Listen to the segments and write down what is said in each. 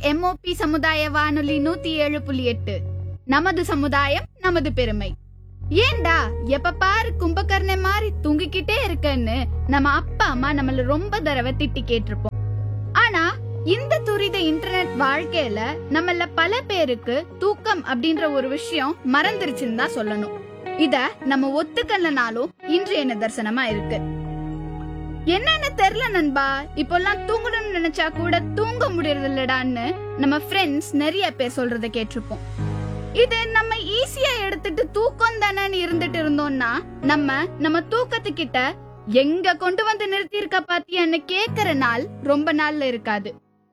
MOP சமுதாய வானொலி நூத்தி ஏழு புள்ளி எட்டு நமது சமுதாயம் நமது பெருமை ஏன்டா எப்ப பாரு கும்பகர்ணை மாதிரி தூங்கிக்கிட்டே இருக்கன்னு நம்ம அப்பா அம்மா நம்மள ரொம்ப தடவை திட்டி கேட்டிருப்போம் ஆனா இந்த துரித இன்டர்நெட் வாழ்க்கையில நம்மள பல பேருக்கு தூக்கம் அப்படின்ற ஒரு விஷயம் மறந்துருச்சுன்னு தான் சொல்லணும் இத நம்ம ஒத்துக்கலனாலும் இன்றைய நிதர்சனமா இருக்கு என்னன்னு தெரியல நண்பா இப்பெல்லாம் தூங்கணும்னு நினைச்சா கூட தூங்க முடியறது இல்லடான்னு நம்ம ஃப்ரெண்ட்ஸ் நிறைய பேர் சொல்றத கேட்டிருப்போம் இது நம்ம ஈஸியா எடுத்துட்டு தூக்கம் தானேன்னு இருந்துட்டு இருந்தோம்னா நம்ம நம்ம தூக்கத்துக்கிட்ட எங்க கொண்டு வந்து நிறுத்தி இருக்க பாத்தியான்னு கேக்குற நாள் ரொம்ப நாள்ல இருக்காது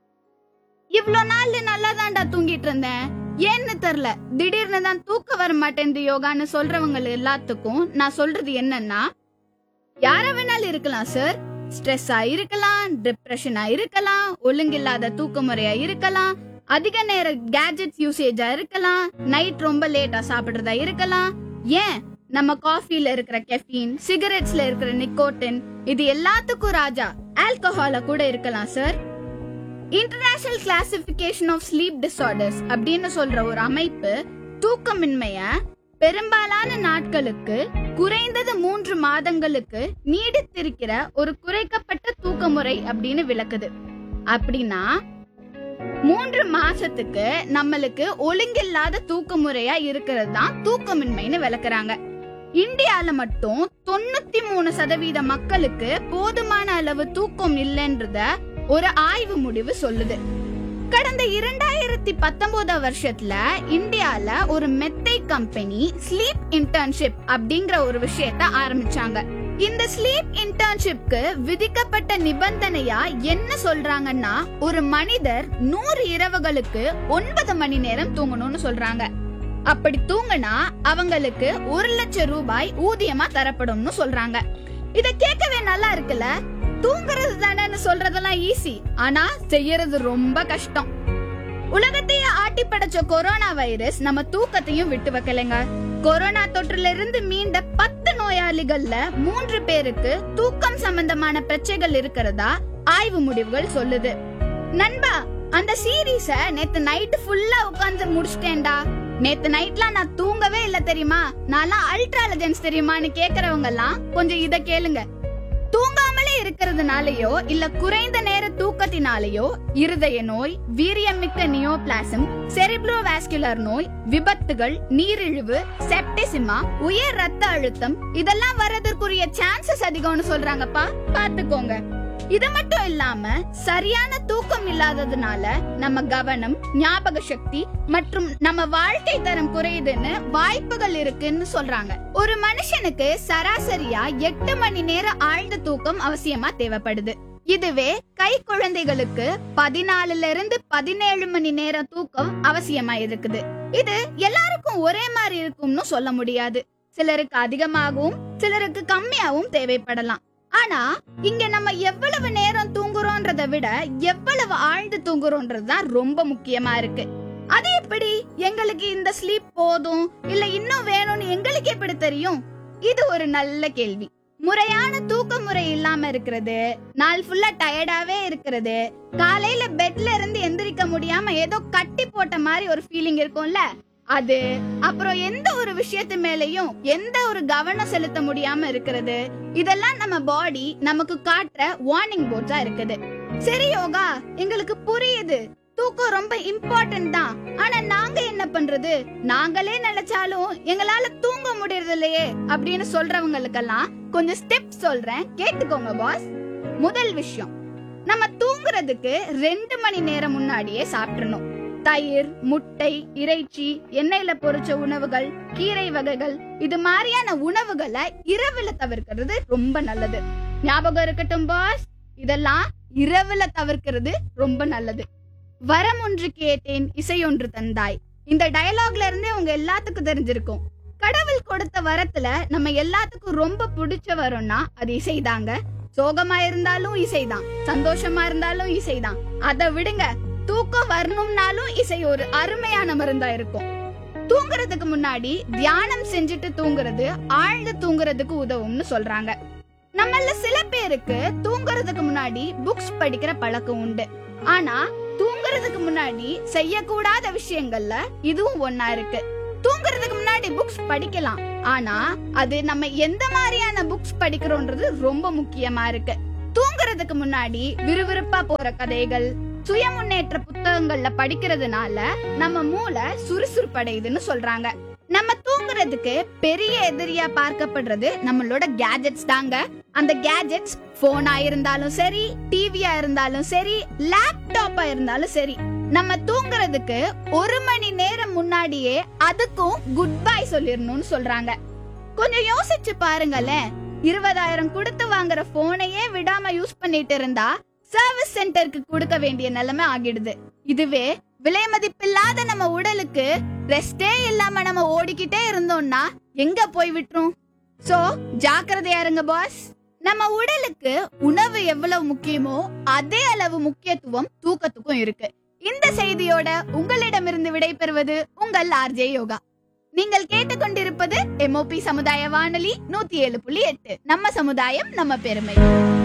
இவ்ளோ நாள் நல்லா தான்டா தூங்கிட்டு இருந்தேன் ஏன்னு தெரியல திடீர்னு தான் தூக்கம் வர மாட்டேங்குது யோகான்னு சொல்றவங்க எல்லாத்துக்கும் நான் சொல்றது என்னன்னா யார வேணாலும் இருக்கலாம் சார் ஸ்ட்ரெஸ்ஸா இருக்கலாம் டிப்ரெஷனா இருக்கலாம் ஒழுங்கில்லாத தூக்க முறையா இருக்கலாம் அதிக நேர கேஜெட்ஸ் யூசேஜா இருக்கலாம் நைட் ரொம்ப லேட்டா சாப்பிடுறதா இருக்கலாம் ஏன் நம்ம காஃபில இருக்கிற கெஃபீன் சிகரெட்ஸ்ல இருக்கிற நிக்கோட்டின் இது எல்லாத்துக்கும் ராஜா ஆல்கஹால கூட இருக்கலாம் sir international classification of sleep disorders அப்படின்னு சொல்ற ஒரு அமைப்பு தூக்கமின்மைய பெரும்பாலான நாட்களுக்கு குறைந்தது மூன்று மாதங்களுக்கு நீடித்திருக்கிற ஒரு குறைக்கப்பட்ட தூக்க முறை அப்படின்னு விளக்குது அப்படின்னா மூன்று மாசத்துக்கு நம்மளுக்கு ஒழுங்கில்லாத தூக்க முறையா இருக்கிறது தான் தூக்கமின்மைன்னு விளக்குறாங்க இந்தியால மட்டும் தொண்ணூத்தி மூணு சதவீத மக்களுக்கு போதுமான அளவு தூக்கம் இல்லைன்றத ஒரு ஆய்வு முடிவு சொல்லுது கடந்த இரண்டாயிரத்தி பத்தொன்பதாம் வருஷத்துல இந்தியால ஒரு மெத்தை கம்பெனி ஸ்லீப் இன்டர்ன்ஷிப் அப்படிங்கிற ஒரு விஷயத்த ஆரம்பிச்சாங்க இந்த ஸ்லீப் இன்டர்ன்ஷிப்க்கு விதிக்கப்பட்ட நிபந்தனையா என்ன சொல்றாங்கன்னா ஒரு மனிதர் நூறு இரவுகளுக்கு ஒன்பது மணி நேரம் தூங்கணும்னு சொல்றாங்க அப்படி தூங்கினா அவங்களுக்கு ஒரு லட்சம் ரூபாய் ஊதியமா தரப்படும்னு சொல்றாங்க இத கேட்கவே நல்லா இருக்குல்ல தூங்குறது தானேன்னு சொல்றதெல்லாம் ஈஸி ஆனா செய்யறது ரொம்ப கஷ்டம் உலகத்தையே ஆட்டி படைச்ச கொரோனா வைரஸ் நம்ம தூக்கத்தையும் விட்டு வைக்கலைங்க கொரோனா தொற்றுல இருந்து மீண்ட பத்து நோயாளிகள்ல மூன்று பேருக்கு தூக்கம் சம்பந்தமான பிரச்சனைகள் இருக்கிறதா ஆய்வு முடிவுகள் சொல்லுது நண்பா அந்த சீரீஸ நேத்து நைட் ஃபுல்லா உட்கார்ந்து முடிச்சிட்டேன்டா நேத்து நைட்லாம் நான் தூங்கவே இல்ல தெரியுமா நான்லாம் அல்ட்ரா லெஜன்ஸ் தெரியுமான்னு கேக்குறவங்க எல்லாம் கொஞ்சம் இத கேளுங்க தூங்காமலே இருக்கிறதுனாலயோ இல்ல குறைந்த நேர தூக்கத்தினாலேயோ இருதய நோய் வீரியமிக்க நியோபிளாசம் செரிப்ரோவாஸ்குலர் நோய் விபத்துகள் நீரிழிவு செப்டிசிமா உயர் ரத்த அழுத்தம் இதெல்லாம் வர்றதற்குரிய சான்சஸ் அதிகம்னு சொல்றாங்கப்பா பாத்துக்கோங்க இது மட்டும் இல்லாம சரியான தூக்கம் இல்லாததுனால நம்ம கவனம் ஞாபக சக்தி மற்றும் நம்ம வாழ்க்கை தரம் குறையுதுன்னு வாய்ப்புகள் இருக்குன்னு சொல்றாங்க ஒரு மனுஷனுக்கு சராசரியா எட்டு மணி நேரம் ஆழ்ந்த தூக்கம் அவசியமா தேவைப்படுது இதுவே கை குழந்தைகளுக்கு பதினாலுல இருந்து பதினேழு மணி நேரம் தூக்கம் அவசியமா இருக்குது இது எல்லாருக்கும் ஒரே மாதிரி இருக்கும்னு சொல்ல முடியாது சிலருக்கு அதிகமாகவும் சிலருக்கு கம்மியாகவும் தேவைப்படலாம் ஆனா இங்க நம்ம எவ்வளவு நேரம் தூங்குறோன்றத விட எவ்வளவு ஆழ்ந்து தூங்குறோன்றது தான் ரொம்ப முக்கியமா இருக்கு அது எப்படி எங்களுக்கு இந்த ஸ்லீப் போதும் இல்ல இன்னும் வேணும்னு எங்களுக்கு எப்படி தெரியும் இது ஒரு நல்ல கேள்வி முறையான தூக்க முறை இல்லாம இருக்கிறது நாள் ஃபுல்லா டயர்டாவே இருக்கிறது காலையில பெட்ல இருந்து எந்திரிக்க முடியாம ஏதோ கட்டி போட்ட மாதிரி ஒரு ஃபீலிங் இருக்கும்ல அது அப்புறம் எந்த ஒரு விஷயத்து மேலயும் எந்த ஒரு கவனம் செலுத்த முடியாம இருக்கிறது இதெல்லாம் நம்ம பாடி நமக்கு காட்டுற வார்னிங் போர்ட்ஸா இருக்குது சரி யோகா எங்களுக்கு புரியுது தூக்கம் ரொம்ப இம்பார்ட்டன்ட் தான் ஆனா நாங்க என்ன பண்றது நாங்களே நினைச்சாலும் எங்களால தூங்க முடியறது இல்லையே அப்படின்னு சொல்றவங்களுக்கெல்லாம் கொஞ்சம் ஸ்டெப் சொல்றேன் கேட்டுக்கோங்க பாஸ் முதல் விஷயம் நம்ம தூங்குறதுக்கு ரெண்டு மணி நேரம் முன்னாடியே சாப்பிட்டுறணும் தயிர் முட்டை இறைச்சி எண்ணெயில பொரிச்ச உணவுகள் கீரை வகைகள் இது மாதிரியான உணவுகளை இரவுல தவிர்க்கிறது ரொம்ப நல்லது ஞாபகம் இருக்கட்டும் பாஸ் இதெல்லாம் இரவுல தவிர்க்கிறது ரொம்ப நல்லது வரம் ஒன்று கேட்டேன் இசையொன்று தந்தாய் இந்த டயலாக்ல இருந்தே உங்க எல்லாத்துக்கும் தெரிஞ்சிருக்கும் கடவுள் கொடுத்த வரத்துல நம்ம எல்லாத்துக்கும் ரொம்ப பிடிச்ச வரம்னா அது இசைதாங்க சோகமா இருந்தாலும் இசைதான் சந்தோஷமா இருந்தாலும் இசைதான் அதை விடுங்க தூக்கம் வரணும்னாலும் இசை ஒரு அருமையான மருந்தா இருக்கும் தூங்குறதுக்கு முன்னாடி தியானம் செஞ்சுட்டு தூங்குறது ஆழ்ந்து தூங்குறதுக்கு உதவும்னு சொல்றாங்க நம்மள சில பேருக்கு தூங்குறதுக்கு முன்னாடி புக்ஸ் படிக்கிற பழக்கம் உண்டு ஆனா தூங்குறதுக்கு முன்னாடி செய்யக்கூடாத விஷயங்கள்ல இதுவும் ஒன்னா இருக்கு தூங்குறதுக்கு முன்னாடி புக்ஸ் படிக்கலாம் ஆனா அது நம்ம எந்த மாதிரியான புக்ஸ் படிக்கிறோன்றது ரொம்ப முக்கியமா இருக்கு தூங்குறதுக்கு முன்னாடி விறுவிறுப்பா போற கதைகள் சுய முன்னேற்ற புத்தகங்கள்ல படிக்கிறதுனால நம்ம மூளை சுறுசுறுப்படையுதுன்னு சொல்றாங்க நம்ம தூங்குறதுக்கு பெரிய எதிரியா பார்க்கப்படுறது நம்மளோட கேஜெட்ஸ் தாங்க அந்த கேஜெட்ஸ் போனா இருந்தாலும் சரி டிவியா இருந்தாலும் சரி லேப்டாப்பா இருந்தாலும் சரி நம்ம தூங்குறதுக்கு ஒரு மணி நேரம் முன்னாடியே அதுக்கும் குட் பை சொல்லிடணும்னு சொல்றாங்க கொஞ்சம் யோசிச்சு பாருங்களேன் இருபதாயிரம் கொடுத்து வாங்குற போனையே விடாம யூஸ் பண்ணிட்டு இருந்தா சர்வீஸ் சென்டருக்கு கொடுக்க வேண்டிய நிலைமை ஆகிடுது இதுவே விலை மதிப்பில்லாத நம்ம உடலுக்கு ரெஸ்டே இல்லாம நம்ம ஓடிக்கிட்டே இருந்தோம்னா எங்க போய் விட்டுரும் சோ ஜாக்கிரதையா இருங்க பாஸ் நம்ம உடலுக்கு உணவு எவ்வளவு முக்கியமோ அதே அளவு முக்கியத்துவம் தூக்கத்துக்கும் இருக்கு இந்த செய்தியோட உங்களிடமிருந்து விடைபெறுவது உங்கள் ஆர்ஜே யோகா நீங்கள் கேட்டுக்கொண்டிருப்பது எம்ஓபி சமுதாய வானொலி நூத்தி ஏழு புள்ளி எட்டு நம்ம சமுதாயம் நம்ம பெருமை